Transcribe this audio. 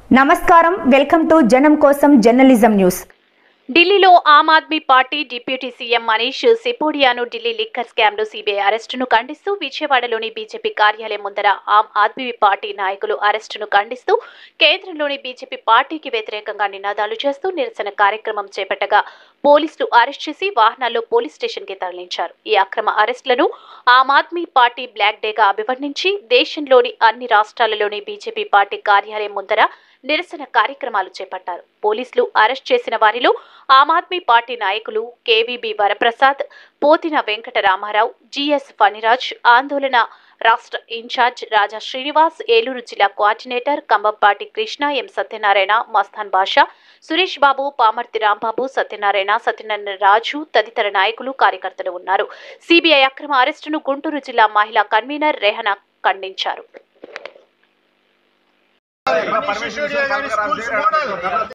నమస్కారం welcome to జనం కోసం జర్నలిజం న్యూస్ ఢిల్లీలో Aam Aadmi Party deputy CM Manish సిపోడియాను ఢిల్లీ లిక్కర్ స్కామ్లో సీబీఐ అరెస్టును ఖండిస్తూ విజయవాడలోని బీజేపీ కార్యాలయం ముందర ఆమ్ ఆద్మీ పార్టీ నాయకులు అరెస్టును ఖండిస్తూ కేంద్రంలోని బీజేపీ పార్టీకి వ్యతిరేకంగా నినాదాలు చేస్తూ నిరసన కార్యక్రమం చేపట్టగా పోలీసులు అరెస్ట్ చేసి వాహనాల్లో పోలీస్ స్టేషన్కి తరలించారు ఈ అక్రమ అరెస్టులను ఆమ్ ఆద్మీ పార్టీ బ్లాక్ డేగా అభివర్ణించి దేశంలోని అన్ని రాష్ట్రాలలోని బీజేపీ పార్టీ కార్యాలయం ముందర నిరసన కార్యక్రమాలు చేపట్టారు పోలీసులు అరెస్ట్ చేసిన వారిలో ఆమ్ ఆద్మీ పార్టీ నాయకులు కేవీబీ వరప్రసాద్ పోతిన వెంకట రామారావు జిఎస్ ఫణిరాజ్ ఆందోళన రాష్ట్ర ఇన్ఛార్జ్ రాజా శ్రీనివాస్ ఏలూరు జిల్లా కోఆర్డినేటర్ కంబంపాటి కృష్ణ ఎం సత్యనారాయణ మస్తాన్ బాషా సురేష్ బాబు పామర్తి రాంబాబు సత్యనారాయణ సత్యనారాయణ రాజు తదితర నాయకులు కార్యకర్తలు ఉన్నారు సిబిఐ అక్రమ అరెస్టును గుంటూరు జిల్లా మహిళా కన్వీనర్ రెహనా ఖండించారు మనీష్ సిసోడియా గారి స్కూల్స్ మోడల్